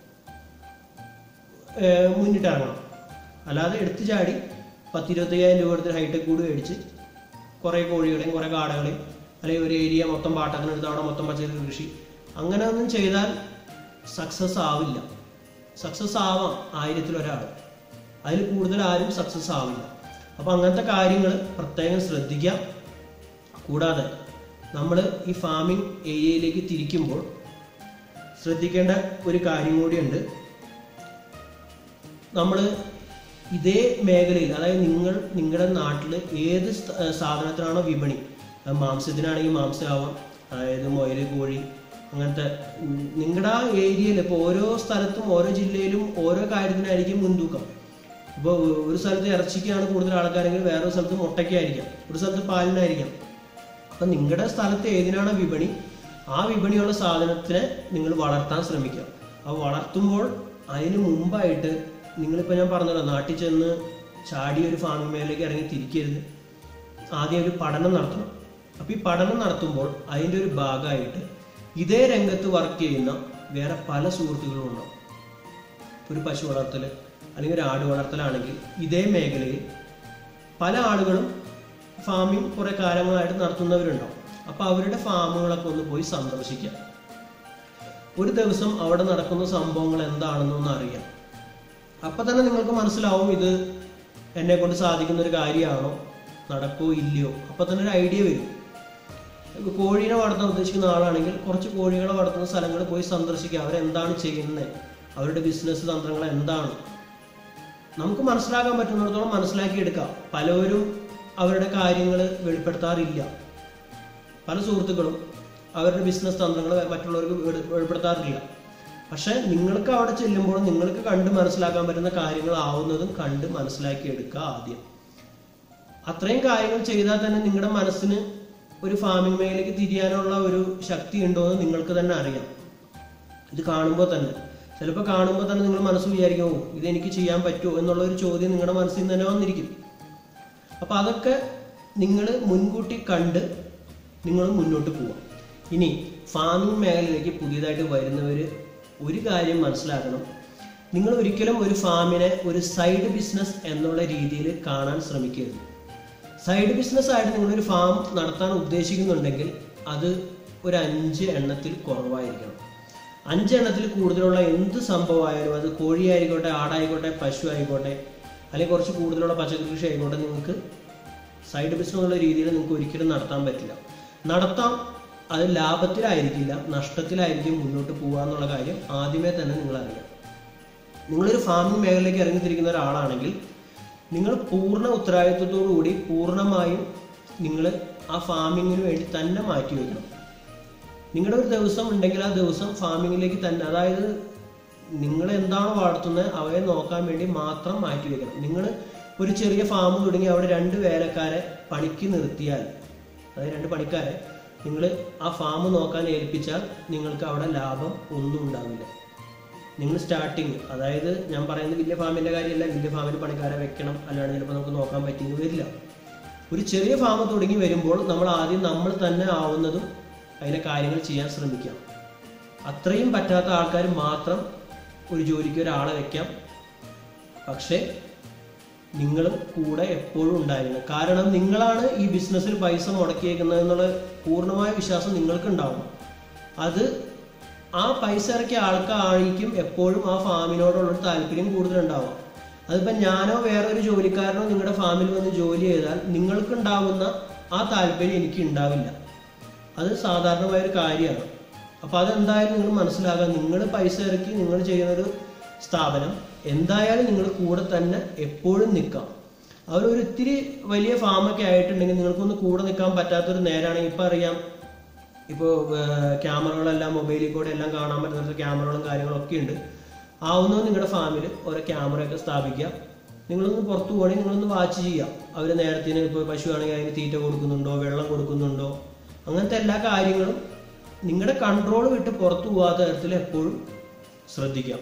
Speaker 1: മുന്നിട്ടിറങ്ങണം അല്ലാതെ എടുത്തു ചാടി പത്തിരുപത്തയ്യായിരം രൂപ എടുത്ത് ഹൈടെക് കൂട് മേടിച്ച് കുറേ കോഴികളെയും കുറേ കാടകളെയും അല്ലെങ്കിൽ ഒരു ഏരിയ മൊത്തം പാട്ടത്തിനെടുത്ത് അവിടെ മൊത്തം പച്ചക്കറി കൃഷി അങ്ങനെ ഒന്നും ചെയ്താൽ സക്സസ് ആവില്ല സക്സസ് ആവാം ആയിരത്തിൽ ഒരാൾ അതിൽ കൂടുതൽ ആരും സക്സസ് ആവില്ല അപ്പൊ അങ്ങനത്തെ കാര്യങ്ങൾ പ്രത്യേകം ശ്രദ്ധിക്കാം കൂടാതെ നമ്മൾ ഈ ഫാമിംഗ് ഏരിയയിലേക്ക് തിരിക്കുമ്പോൾ ശ്രദ്ധിക്കേണ്ട ഒരു കാര്യം കൂടിയുണ്ട് നമ്മൾ ഇതേ മേഖലയിൽ അതായത് നിങ്ങൾ നിങ്ങളുടെ നാട്ടിൽ ഏത് സ്ഥ- ഏർ സാധനത്തിനാണോ വിപണി അത് മാംസത്തിനാണെങ്കിൽ മാംസമാവാം അതായത് മുയൽ കോഴി അങ്ങനത്തെ നിങ്ങളുടെ ആ ഏരിയയിൽ ഇപ്പോൾ ഓരോ സ്ഥലത്തും ഓരോ ജില്ലയിലും ഓരോ കാര്യത്തിനായിരിക്കും മുൻതൂക്കം ഇപ്പോൾ ഒരു സ്ഥലത്ത് ഇറച്ചിക്കാണ് കൂടുതൽ ആൾക്കാരെങ്കിൽ വേറൊരു സ്ഥലത്ത് മുട്ടയ്ക്കായിരിക്കാം ഒരു സ്ഥലത്ത് പാലിനായിരിക്കാം അപ്പൊ നിങ്ങളുടെ സ്ഥലത്ത് ഏതിനാണ് വിപണി ആ വിപണിയുള്ള സാധനത്തിനെ നിങ്ങൾ വളർത്താൻ ശ്രമിക്കുക അത് വളർത്തുമ്പോൾ അതിന് മുമ്പായിട്ട് നിങ്ങളിപ്പോൾ ഞാൻ പറഞ്ഞല്ലോ നാട്ടിൽ ചെന്ന് ചാടി ഒരു ഫാമിംഗ് മേഖലയിലേക്ക് ഇറങ്ങി തിരിക്കരുത് ആദ്യം ഒരു പഠനം നടത്തണം അപ്പൊ ഈ പഠനം നടത്തുമ്പോൾ അതിന്റെ ഒരു ഭാഗമായിട്ട് ഇതേ രംഗത്ത് വർക്ക് ചെയ്യുന്ന വേറെ പല സുഹൃത്തുക്കളും ഉണ്ടാവും ഒരു പശു വളർത്തൽ അല്ലെങ്കിൽ ഒരു ആട് വളർത്തലാണെങ്കിൽ ഇതേ മേഖലയിൽ പല ആളുകളും ഫാമിംഗ് കുറെ കാലങ്ങളായിട്ട് നടത്തുന്നവരുണ്ടാവും അപ്പൊ അവരുടെ ഫാമുകളൊക്കെ ഒന്ന് പോയി സന്ദർശിക്കാം ഒരു ദിവസം അവിടെ നടക്കുന്ന സംഭവങ്ങൾ എന്താണെന്നൊന്ന് അറിയാം അപ്പൊ തന്നെ നിങ്ങൾക്ക് മനസ്സിലാവും ഇത് എന്നെ കൊണ്ട് സാധിക്കുന്ന ഒരു കാര്യമാണോ നടക്കോ ഇല്ലയോ അപ്പൊ തന്നെ ഒരു ഐഡിയ വരും ഇപ്പൊ കോഴീനെ വളർത്താൻ ഉദ്ദേശിക്കുന്ന ആളാണെങ്കിൽ കുറച്ച് കോഴികളെ വളർത്തുന്ന സ്ഥലങ്ങളിൽ പോയി സന്ദർശിക്കുക അവരെന്താണ് ചെയ്യുന്നത് അവരുടെ ബിസിനസ് തന്ത്രങ്ങൾ എന്താണ് നമുക്ക് മനസ്സിലാക്കാൻ പറ്റുന്നിടത്തോളം മനസ്സിലാക്കിയെടുക്കാം പലരും അവരുടെ കാര്യങ്ങൾ വെളിപ്പെടുത്താറില്ല പല സുഹൃത്തുക്കളും അവരുടെ ബിസിനസ് തന്ത്രങ്ങൾ മറ്റുള്ളവർക്ക് വെളി- വെളിപ്പെടുത്താറില്ല പക്ഷെ നിങ്ങൾക്ക് അവിടെ ചെല്ലുമ്പോൾ നിങ്ങൾക്ക് കണ്ട് മനസ്സിലാക്കാൻ പറ്റുന്ന കാര്യങ്ങളാവുന്നതും കണ്ട് മനസ്സിലാക്കി എടുക്കുക ആദ്യം അത്രയും കാര്യങ്ങൾ ചെയ്താൽ തന്നെ നിങ്ങളുടെ മനസ്സിന് ഒരു ഫാമിംഗ് മേഖലയ്ക്ക് തിരിയാനുള്ള ഒരു ശക്തി ഉണ്ടോ എന്ന് നിങ്ങൾക്ക് തന്നെ അറിയാം ഇത് കാണുമ്പോൾ തന്നെ ചിലപ്പോൾ കാണുമ്പോൾ തന്നെ നിങ്ങൾ മനസ്സ് വിചാരിക്കും "ഓ, ഇത് എനിക്ക് ചെയ്യാൻ പറ്റുമോ എന്നുള്ള ഒരു ചോദ്യം നിങ്ങളുടെ മനസ്സിൽ നിന്ന് തന്നെ വന്നിരിക്കും അപ്പൊ അതൊക്കെ നിങ്ങൾ മുൻകൂട്ടി കണ്ട് നിങ്ങൾ മുന്നോട്ട് പോവാം ഇനി ഫാമിംഗ് മേഖലയിലേക്ക് പുതിയതായിട്ട് വരുന്നവർ ഒരു കാര്യം മനസ്സിലാക്കണം നിങ്ങൾ ഒരിക്കലും ഒരു ഫാമിനെ ഒരു സൈഡ് ബിസിനസ് എന്നുള്ള രീതിയിൽ കാണാൻ ശ്രമിക്കരുത് സൈഡ് ബിസിനസ് ആയിട്ട് നിങ്ങളൊരു ഫാം നടത്താൻ ഉദ്ദേശിക്കുന്നുണ്ടെങ്കിൽ അത് ഒരു അഞ്ച് എണ്ണത്തിൽ കുറവായിരിക്കണം അഞ്ചെണ്ണത്തിൽ കൂടുതലുള്ള എന്ത് സംഭവമായാലും അത് കോഴിയായിക്കോട്ടെ ആടായിക്കോട്ടെ പശു ആയിക്കോട്ടെ അല്ലെങ്കിൽ കുറച്ച് കൂടുതലുള്ള പച്ചക്കറി കൃഷി ആയിക്കോട്ടെ നിങ്ങൾക്ക് സൈഡ് ബിസിനസ് എന്നുള്ള രീതിയിൽ നിങ്ങൾക്ക് ഒരിക്കലും നടത്താൻ പറ്റില്ല നടത്താം അത് ലാഭത്തിലായിരിക്കില്ല നഷ്ടത്തിലായിരിക്കും മുന്നോട്ട് പോകുക എന്നുള്ള കാര്യം ആദ്യമേ തന്നെ നിങ്ങൾ അറിയാം നിങ്ങളൊരു ഫാമിംഗ് മേഖലയിലേക്ക് ഇറങ്ങിത്തിരിക്കുന്ന ഒരാളാണെങ്കിൽ നിങ്ങൾ പൂർണ്ണ ഉത്തരവാദിത്വത്തോടു കൂടി പൂർണ്ണമായും നിങ്ങൾ ആ ഫാമിങ്ങിന് വേണ്ടി തന്നെ മാറ്റി വെക്കണം നിങ്ങളുടെ ഒരു ദിവസം ഉണ്ടെങ്കിൽ ആ ദിവസം ഫാമിങ്ങിലേക്ക് തന്നെ അതായത് നിങ്ങൾ എന്താണോ വളർത്തുന്നത് അവയെ നോക്കാൻ വേണ്ടി മാത്രം മാറ്റി വെക്കണം നിങ്ങൾ ഒരു ചെറിയ ഫാം തുടങ്ങി അവിടെ രണ്ട് വേലക്കാരെ പണിക്ക് നിർത്തിയാൽ അതായത് രണ്ട് പണിക്കാരെ നിങ്ങൾ ആ ഫാം നോക്കാൻ ഏൽപ്പിച്ചാൽ നിങ്ങൾക്ക് അവിടെ ലാഭം ഒന്നും ഉണ്ടാവില്ല നിങ്ങൾ സ്റ്റാർട്ടിങ് അതായത് ഞാൻ പറയുന്നത് വലിയ ഫാമിന്റെ കാര്യമല്ല വലിയ ഫാമിന് പണിക്കാരെ വെക്കണം അല്ലാണ്ട് ചിലപ്പോൾ നമുക്ക് നോക്കാൻ പറ്റിയെന്ന് വരില്ല ഒരു ചെറിയ ഫാം തുടങ്ങി വരുമ്പോൾ നമ്മൾ ആദ്യം നമ്മൾ തന്നെ ആവുന്നതും അതിന്റെ കാര്യങ്ങൾ ചെയ്യാൻ ശ്രമിക്കാം അത്രയും പറ്റാത്ത ആൾക്കാർ മാത്രം ഒരു ജോലിക്ക് ഒരാളെ വെക്കാം പക്ഷേ നിങ്ങളും കൂടെ എപ്പോഴും ഉണ്ടായിരിക്കണം കാരണം നിങ്ങളാണ് ഈ ബിസിനസ്സിൽ പൈസ മുടക്കിയേക്കുന്നത് എന്നുള്ള പൂർണ്ണമായ വിശ്വാസം നിങ്ങൾക്ക് ഉണ്ടാവും അത് ആ പൈസ ഇറക്കിയ ആൾക്കായിരിക്കും എപ്പോഴും ആ ഫാമിനോടുള്ള ഒരു താല്പര്യം കൂടുതലുണ്ടാവുക അതിപ്പോ ഞാനോ വേറൊരു ജോലിക്കാരനോ നിങ്ങളുടെ ഫാമിൽ വന്ന് ജോലി ചെയ്താൽ നിങ്ങൾക്കുണ്ടാവുന്ന ആ താല്പര്യം എനിക്ക് ഉണ്ടാവില്ല അത് സാധാരണമായ ഒരു കാര്യമാണ് അപ്പൊ അതെന്തായാലും നിങ്ങൾ മനസ്സിലാക്കുക നിങ്ങൾ പൈസ ഇറക്കി നിങ്ങൾ ചെയ്യുന്നൊരു സ്ഥാപനം എന്തായാലും നിങ്ങൾ കൂടെ തന്നെ എപ്പോഴും നിൽക്കാം അവർ ഒരു ഇത്തിരി വലിയ ഫാമൊക്കെ ആയിട്ടുണ്ടെങ്കിൽ നിങ്ങൾക്കൊന്ന് കൂടെ നിൽക്കാൻ പറ്റാത്തൊരു നേരാണെങ്കിൽ ഇപ്പൊ അറിയാം ഇപ്പോൾ ക്യാമറകളെല്ലാം മൊബൈലിൽ കൂടെ എല്ലാം കാണാൻ പറ്റുന്ന ക്യാമറകളും കാര്യങ്ങളൊക്കെ ഉണ്ട് ആവുന്നത് നിങ്ങളുടെ ഫാമിൽ ഓരോ ക്യാമറയൊക്കെ സ്ഥാപിക്കുക നിങ്ങളൊന്ന് പുറത്തു പോകണമെങ്കിൽ നിങ്ങളൊന്ന് വാച്ച് ചെയ്യാം അവർ നേരത്തിന് ഇപ്പോൾ പശു ആണെങ്കിൽ അതിന് തീറ്റ കൊടുക്കുന്നുണ്ടോ വെള്ളം കൊടുക്കുന്നുണ്ടോ അങ്ങനത്തെ എല്ലാ കാര്യങ്ങളും നിങ്ങളുടെ കൺട്രോൾ വിട്ട് പുറത്തു പോകാത്ത തരത്തിൽ എപ്പോഴും ശ്രദ്ധിക്കാം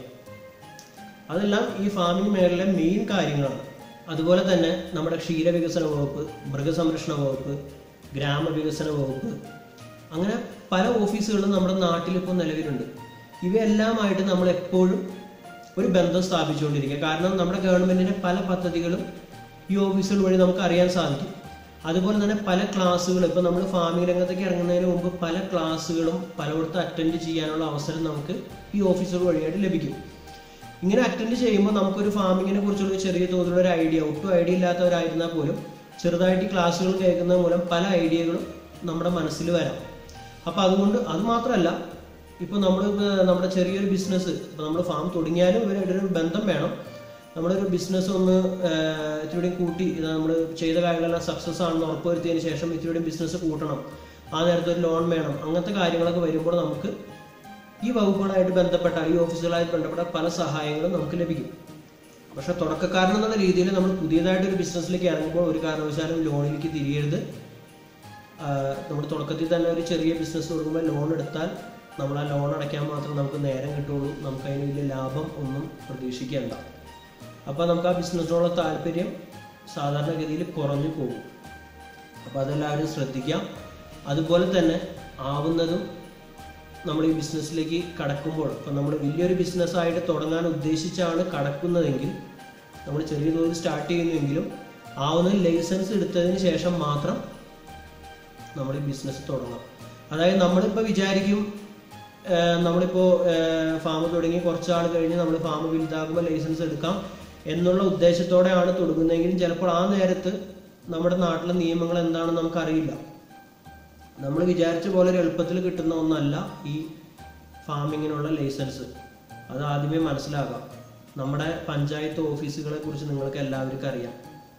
Speaker 1: അതെല്ലാം ഈ ഫാമിംഗ് മേഖലയിലെ മെയിൻ കാര്യങ്ങളാണ് അതുപോലെ തന്നെ നമ്മുടെ ക്ഷീരവികസന വകുപ്പ് മൃഗസംരക്ഷണ വകുപ്പ് ഗ്രാമവികസന വകുപ്പ് അങ്ങനെ പല ഓഫീസുകളും നമ്മുടെ നാട്ടിൽ ഇപ്പോൾ നിലവിലുണ്ട് ഇവയെല്ലാമായിട്ട് നമ്മൾ എപ്പോഴും ഒരു ബന്ധം സ്ഥാപിച്ചുകൊണ്ടിരിക്കുക കാരണം നമ്മുടെ ഗവൺമെന്റിന്റെ പല പദ്ധതികളും ഈ ഓഫീസുകൾ വഴി നമുക്ക് അറിയാൻ സാധിക്കും അതുപോലെ തന്നെ പല ക്ലാസ്സുകൾ ഇപ്പൊ നമ്മൾ ഫാമിംഗ് രംഗത്തേക്ക് ഇറങ്ങുന്നതിന് മുമ്പ് പല ക്ലാസ്സുകളും പലയിടത്തും അറ്റൻഡ് ചെയ്യാനുള്ള അവസരം നമുക്ക് ഈ ഓഫീസുകൾ വഴിയായിട്ട് ലഭിക്കും ഇങ്ങനെ അറ്റൻഡ് ചെയ്യുമ്പോൾ നമുക്കൊരു ഫാമിങ്ങിനെ കുറിച്ചുള്ള ഒരു ചെറിയ തോതിലുള്ള ഒരു ഐഡിയ ഒട്ടും ഐഡിയ ഇല്ലാത്തവരായിരുന്നാൽ പോലും ചെറുതായിട്ട് ഈ ക്ലാസ്സുകൾ കേൾക്കുന്നത് മൂലം പല ഐഡിയകളും നമ്മുടെ മനസ്സിൽ വരാം അപ്പൊ അതുകൊണ്ട് അത് മാത്രമല്ല ഇപ്പൊ നമ്മൾ നമ്മുടെ ചെറിയൊരു ബിസിനസ് ഇപ്പൊ നമ്മൾ ഫാം തുടങ്ങിയാലും ഇവരുടെ ഒരു ബന്ധം വേണം നമ്മളൊരു ബിസിനസ് ഒന്ന് ആഹ്, ഇത്തിരി കൂട്ടി നമ്മൾ ചെയ്ത കാര്യങ്ങളെല്ലാം സക്സസ് ആണെന്ന് ഉറപ്പുവരുത്തിയതിന് ശേഷം ഇത്തിരി ബിസിനസ് കൂട്ടണം ആ നേരത്തെ ഒരു ലോൺ വേണം അങ്ങനത്തെ കാര്യങ്ങളൊക്കെ വരുമ്പോൾ നമുക്ക് ഈ വകുപ്പുകളായിട്ട് ബന്ധപ്പെട്ട ഈ ഓഫീസുകളായിട്ട് ബന്ധപ്പെട്ട പല സഹായങ്ങളും നമുക്ക് ലഭിക്കും പക്ഷെ തുടക്കക്കാരൻ എന്നുള്ള രീതിയിൽ നമ്മൾ പുതിയതായിട്ട് ഒരു ബിസിനസ്സിലേക്ക് ഇറങ്ങുമ്പോൾ ഒരു കാരണവശാലും ലോണിലേക്ക് തിരിയരുത് നമ്മൾ തുടക്കത്തിൽ തന്നെ ഒരു ചെറിയ ബിസിനസ് തുടങ്ങുമ്പോൾ ലോൺ എടുത്താൽ നമ്മൾ ആ ലോൺ അടയ്ക്കാൻ മാത്രം നമുക്ക് നേരം കിട്ടുള്ളൂ നമുക്ക് അതിന് വലിയ ലാഭം ഒന്നും പ്രതീക്ഷിക്കേണ്ട അപ്പോൾ നമുക്ക് ആ ബിസിനസ്സിനുള്ള താല്പര്യം സാധാരണഗതിയിൽ കുറഞ്ഞു പോകും അപ്പോൾ അതെല്ലാവരും ശ്രദ്ധിക്കാം അതുപോലെ തന്നെ ആവുന്നതും നമ്മൾ ഈ ബിസിനസ്സിലേക്ക് കടക്കുമ്പോൾ ഇപ്പം നമ്മൾ വലിയൊരു ബിസിനസ്സായിട്ട് തുടങ്ങാൻ ഉദ്ദേശിച്ചാണ് കടക്കുന്നതെങ്കിൽ നമ്മൾ ചെറിയ തോതിൽ സ്റ്റാർട്ട് ചെയ്യുന്നുവെങ്കിലും ആവുന്ന ലൈസൻസ് എടുത്തതിന് ശേഷം മാത്രം നമ്മൾ ഈ ബിസിനസ് തുടങ്ങാം അതായത് നമ്മളിപ്പോൾ വിചാരിക്കും ഏഹ് നമ്മളിപ്പോ ഫാം തുടങ്ങി കുറച്ച് ആൾ കഴിഞ്ഞ് നമ്മൾ ഫാം വലുതാകുമ്പോൾ ലൈസൻസ് എടുക്കാം എന്നുള്ള ഉദ്ദേശത്തോടെയാണ് തുടങ്ങുന്നതെങ്കിലും ചിലപ്പോൾ ആ നേരത്ത് നമ്മുടെ നാട്ടിലെ നിയമങ്ങൾ എന്താണെന്ന് നമുക്കറിയില്ല നമ്മൾ വിചാരിച്ച പോലെ ഒരു എളുപ്പത്തിൽ കിട്ടുന്ന ഒന്നല്ല ഈ ഫാമിങ്ങിനുള്ള ലൈസൻസ് അത് ആദ്യമേ മനസ്സിലാകാം നമ്മുടെ പഞ്ചായത്ത് ഓഫീസുകളെ കുറിച്ച് നിങ്ങൾക്ക് എല്ലാവർക്കും അറിയാം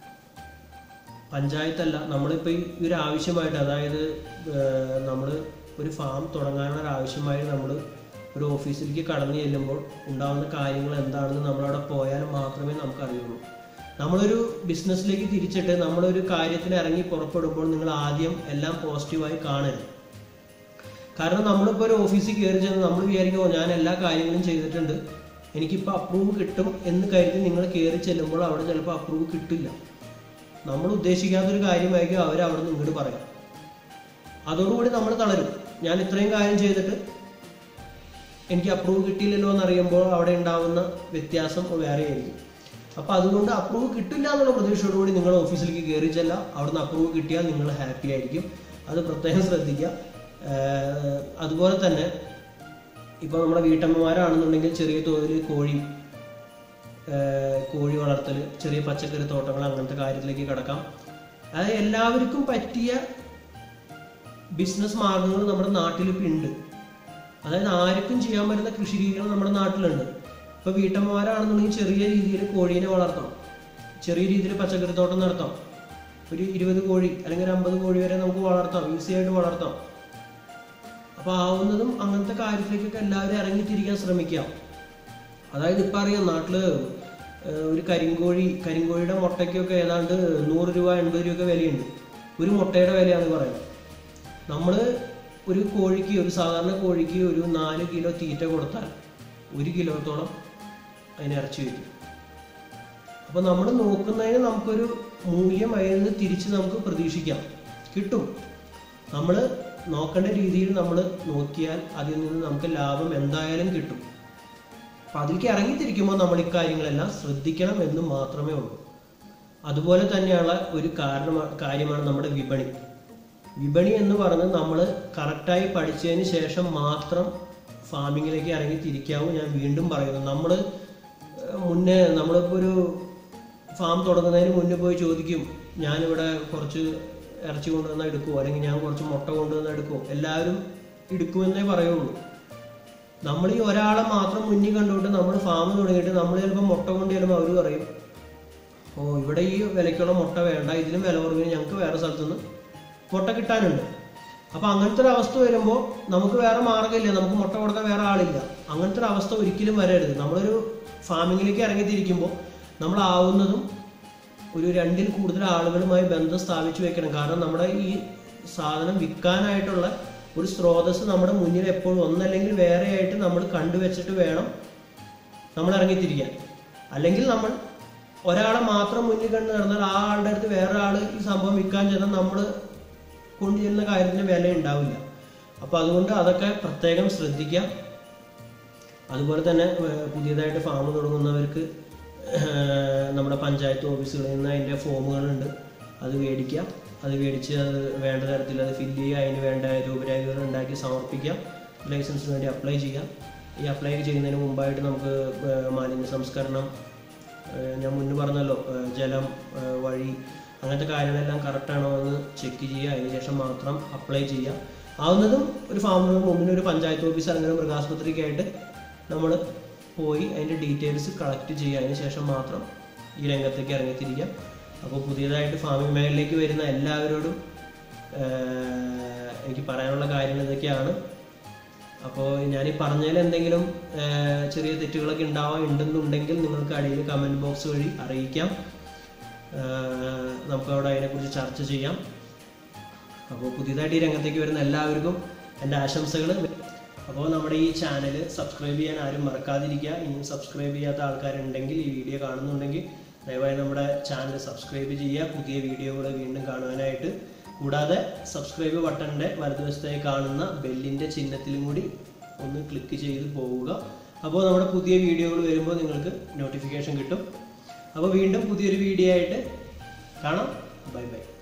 Speaker 1: പഞ്ചായത്തല്ല നമ്മളിപ്പോൾ ഈ ഒരു ആവശ്യമായിട്ട് അതായത് നമ്മൾ ഒരു ഫാം തുടങ്ങാനുള്ള ഒരു ആവശ്യമായി നമ്മൾ ഒരു ഓഫീസിലേക്ക് കടന്നു ചെല്ലുമ്പോൾ ഉണ്ടാകുന്ന കാര്യങ്ങൾ എന്താണെന്ന് നമ്മളവിടെ പോയാൽ മാത്രമേ നമുക്ക് അറിയുള്ളൂ നമ്മളൊരു ബിസിനസ്സിലേക്ക് തിരിച്ചിട്ട് നമ്മളൊരു കാര്യത്തിന് ഇറങ്ങി പുറപ്പെടുമ്പോൾ നിങ്ങൾ ആദ്യം എല്ലാം പോസിറ്റീവായി കാണരുത് കാരണം നമ്മളിപ്പോൾ ഒരു ഓഫീസിൽ കയറി ചെന്ന് നമ്മൾ വിചാരിക്കുമോ ഞാൻ എല്ലാ കാര്യങ്ങളും ചെയ്തിട്ടുണ്ട് എനിക്കിപ്പോൾ അപ്രൂവ് കിട്ടും എന്ന് കരുതി നിങ്ങൾ കയറി ചെല്ലുമ്പോൾ അവിടെ ചിലപ്പോൾ അപ്രൂവ് കിട്ടില്ല നമ്മൾ ഉദ്ദേശിക്കാത്തൊരു കാര്യമായിരിക്കും അവർ അവിടെ നിന്ന് ഇങ്ങോട്ട് പറയാം അതോടുകൂടി നമ്മൾ തളരും ഞാൻ ഇത്രയും കാര്യം ചെയ്തിട്ട് എനിക്ക് അപ്രൂവ് കിട്ടിയില്ലല്ലോ എന്നറിയുമ്പോൾ അവിടെ ഉണ്ടാവുന്ന വ്യത്യാസം വേറെ ആയിരിക്കും അപ്പൊ അതുകൊണ്ട് അപ്രൂവ് കിട്ടില്ല എന്നുള്ള പ്രതീക്ഷയോടുകൂടി നിങ്ങൾ ഓഫീസിലേക്ക് കയറി ചെല്ല അവിടുന്ന് അപ്രൂവ് കിട്ടിയാൽ നിങ്ങൾ ഹാപ്പി ആയിരിക്കും അത് പ്രത്യേകം ശ്രദ്ധിക്കുക ഏർ അതുപോലെ തന്നെ ഇപ്പൊ നമ്മുടെ വീട്ടമ്മമാരാണെന്നുണ്ടെങ്കിൽ ചെറിയ തോതിൽ കോഴി ഏർ കോഴി വളർത്തൽ ചെറിയ പച്ചക്കറി തോട്ടങ്ങൾ അങ്ങനത്തെ കാര്യത്തിലേക്ക് കിടക്കാം അത് എല്ലാവർക്കും പറ്റിയ ബിസിനസ് മാർഗങ്ങൾ നമ്മുടെ നാട്ടിൽ ഇപ്പം ഉണ്ട് അതായത് ആർക്കും ചെയ്യാൻ പറ്റുന്ന കൃഷി രീതികൾ നമ്മുടെ നാട്ടിലുണ്ട് ഇപ്പൊ വീട്ടമ്മമാരാണെന്നുണ്ടെങ്കിൽ ചെറിയ രീതിയിൽ കോഴീനെ വളർത്താം ചെറിയ രീതിയിൽ പച്ചക്കറി തോട്ടം നടത്താം ഒരു ഇരുപത് കോഴി അല്ലെങ്കിൽ ഒരു അമ്പത് കോഴി വരെ നമുക്ക് വളർത്താം ഈസി ആയിട്ട് വളർത്താം അപ്പൊ ആവുന്നതും അങ്ങനത്തെ കാര്യത്തിലേക്കൊക്കെ എല്ലാവരും ഇറങ്ങിത്തിരിക്കാൻ ശ്രമിക്കാം അതായത് ഇപ്പൊ അറിയാം നാട്ടില് ഏഹ് ഒരു കരിങ്കോഴി കരിങ്കോഴിയുടെ മുട്ടയ്ക്കൊക്കെ ഏതാണ്ട് നൂറ് രൂപ എൺപത് രൂപ വിലയുണ്ട് ഒരു മുട്ടയുടെ വിലയാണ് പറയുന്നത് നമ്മൾ ഒരു കോഴിക്ക് ഒരു സാധാരണ കോഴിക്ക് ഒരു നാല് കിലോ തീറ്റ കൊടുത്താൽ ഒരു കിലോത്തോളം അതിന് ഇറച്ചി വരും അപ്പൊ നമ്മൾ നോക്കുന്നതിന് നമുക്കൊരു മൂല്യം അതിൽ നിന്ന് തിരിച്ച് നമുക്ക് പ്രതീക്ഷിക്കാം കിട്ടും നമ്മൾ നോക്കേണ്ട രീതിയിൽ നമ്മൾ നോക്കിയാൽ അതിൽ നിന്ന് നമുക്ക് ലാഭം എന്തായാലും കിട്ടും അപ്പൊ അതിലേക്ക് ഇറങ്ങിത്തിരിക്കുമ്പോൾ നമ്മൾ ഇക്കാര്യങ്ങളെല്ലാം ശ്രദ്ധിക്കണം എന്ന് മാത്രമേ ഉള്ളൂ അതുപോലെ തന്നെയുള്ള ഒരു കാരണം കാര്യമാണ് നമ്മുടെ വിപണി വിപണി എന്ന് പറഞ്ഞത് നമ്മൾ കറക്റ്റായി പഠിച്ചതിന് ശേഷം മാത്രം ഫാമിങ്ങിലേക്ക് ഇറങ്ങി തിരിക്കാവൂ ഞാൻ വീണ്ടും പറയുന്നു നമ്മൾ മുന്നേ നമ്മളിപ്പോൾ ഒരു ഫാം തുടങ്ങുന്നതിന് മുന്നേ പോയി ചോദിക്കും ഞാനിവിടെ കുറച്ച് ഇറച്ചി കൊണ്ടുവന്നാൽ എടുക്കുമോ അല്ലെങ്കിൽ ഞാൻ കുറച്ച് മുട്ട കൊണ്ടുവന്നാൽ എടുക്കുമോ എല്ലാവരും എടുക്കുമെന്നേ പറയുള്ളൂ നമ്മൾ ഈ ഒരാളെ മാത്രം മുന്നിൽ കണ്ടുകൊണ്ട് നമ്മൾ ഫാം തുടങ്ങിയിട്ട് നമ്മൾ ചിലപ്പോൾ മുട്ട കൊണ്ട് ചെല്ലുമ്പോൾ അവർ പറയും ഓ ഇവിടെ ഈ വിലയ്ക്കുള്ള മുട്ട വേണ്ട ഇതിലും വില കുറവിന് ഞങ്ങൾക്ക് വേറെ സ്ഥലത്തുനിന്ന് മുട്ട കിട്ടാനുണ്ട് അപ്പൊ അങ്ങനത്തെ ഒരു അവസ്ഥ വരുമ്പോൾ നമുക്ക് വേറെ മാർഗ്ഗമില്ല നമുക്ക് മുട്ട കൊടുക്കാൻ വേറെ ആളില്ല അങ്ങനത്തെ ഒരു അവസ്ഥ ഒരിക്കലും വരരുത് നമ്മളൊരു ഫാമിങ്ങിലേക്ക് ഇറങ്ങിത്തിരിക്കുമ്പോൾ നമ്മൾ ആവുന്നതും ഒരു രണ്ടിൽ കൂടുതൽ ആളുകളുമായി ബന്ധം സ്ഥാപിച്ചു വെക്കണം കാരണം നമ്മുടെ ഈ സാധനം വിൽക്കാനായിട്ടുള്ള ഒരു സ്രോതസ് നമ്മുടെ മുന്നിൽ എപ്പോഴും ഒന്നല്ലെങ്കിൽ വേറെ ആയിട്ട് നമ്മൾ കണ്ടുവച്ചിട്ട് വേണം നമ്മൾ ഇറങ്ങിത്തിരിക്കാൻ അല്ലെങ്കിൽ നമ്മൾ ഒരാളെ മാത്രം മുന്നിൽ കണ്ട് നടന്നാൽ ആ ആളുടെ അടുത്ത് വേറെ ആള് ഈ സംഭവം വിൽക്കാൻ ചെന്നാൽ നമ്മൾ കൊണ്ടുചെല്ലുന്ന കാര്യത്തിന് വില ഉണ്ടാവില്ല അപ്പൊ അതുകൊണ്ട് അതൊക്കെ പ്രത്യേകം ശ്രദ്ധിക്കാം അതുപോലെ തന്നെ ഏർ പുതിയതായിട്ട് ഫാം തുടങ്ങുന്നവർക്ക് ഏർ നമ്മുടെ പഞ്ചായത്ത് ഓഫീസുകളിൽ നിന്ന് അതിൻ്റെ ഫോമുകളുണ്ട് അത് മേടിക്കാം അത് മേടിച്ച് അത് വേണ്ട തരത്തിൽ അത് ഫില്ല് ചെയ്യുക അതിന് വേണ്ട രൂപരേഖകൾ ഉണ്ടാക്കി സമർപ്പിക്കാം ലൈസൻസിന് വേണ്ടി അപ്ലൈ ചെയ്യാം ഈ അപ്ലൈ ചെയ്യുന്നതിന് മുമ്പായിട്ട് നമുക്ക് ഏർ മാലിന്യ സംസ്കരണം ഏർ ഞാൻ മുന്നേ പറഞ്ഞല്ലോ ഏർ ജലം ഏർ വഴി അങ്ങനത്തെ കാര്യങ്ങളെല്ലാം കറക്റ്റ് ആണോ എന്ന് ചെക്ക് ചെയ്യുക അതിനുശേഷം മാത്രം അപ്ലൈ ചെയ്യുക ആവുന്നതും ഒരു ഫാമിന് മുമ്പിൽ ഒരു പഞ്ചായത്ത് ഓഫീസ് അല്ലെങ്കിൽ മൃഗാസ്പത്രിക്കായിട്ട് നമ്മൾ പോയി അതിൻ്റെ ഡീറ്റെയിൽസ് കളക്ട് ചെയ്യുക അതിന് ശേഷം മാത്രം ഈ രംഗത്തേക്ക് ഇറങ്ങിത്തിരിക്കാം അപ്പോൾ പുതിയതായിട്ട് ഫാമിംഗ് മേഖലയിലേക്ക് വരുന്ന എല്ലാവരോടും ഏർ എനിക്ക് പറയാനുള്ള കാര്യങ്ങൾ ഇതൊക്കെയാണ് അപ്പോൾ ഞാൻ ഈ പറഞ്ഞതിൽ എന്തെങ്കിലും ഏർ ചെറിയ തെറ്റുകളൊക്കെ ഉണ്ടാവാൻ ഉണ്ടെന്നുണ്ടെങ്കിൽ നിങ്ങൾക്ക് അടിയിൽ കമൻറ്റ് ബോക്സ് വഴി അറിയിക്കാം ഏർ നമുക്ക് അവിടെ അതിനെക്കുറിച്ച് ചർച്ച ചെയ്യാം അപ്പോൾ പുതിയതായിട്ട് ഈ രംഗത്തേക്ക് വരുന്ന എല്ലാവർക്കും എൻ്റെ ആശംസകൾ അപ്പോൾ നമ്മുടെ ഈ ചാനൽ സബ്സ്ക്രൈബ് ചെയ്യാൻ ആരും മറക്കാതിരിക്കുക ഇനിയും സബ്സ്ക്രൈബ് ചെയ്യാത്ത ആൾക്കാരുണ്ടെങ്കിൽ ഈ വീഡിയോ കാണുന്നുണ്ടെങ്കിൽ ദയവായി നമ്മുടെ ചാനൽ സബ്സ്ക്രൈബ് ചെയ്യുക പുതിയ വീഡിയോകൾ വീണ്ടും കാണുവാനായിട്ട് കൂടാതെ സബ്സ്ക്രൈബ് ബട്ടണിൻ്റെ വലതുവശത്തായി കാണുന്ന ബെല്ലിൻ്റെ ചിഹ്നത്തിലും കൂടി ഒന്ന് ക്ലിക്ക് ചെയ്ത് പോവുക അപ്പോൾ നമ്മുടെ പുതിയ വീഡിയോകൾ വരുമ്പോൾ നിങ്ങൾക്ക് നോട്ടിഫിക്കേഷൻ കിട്ടും അപ്പോൾ വീണ്ടും പുതിയൊരു വീഡിയോ ആയിട്ട് കാണാം ബൈ ബൈ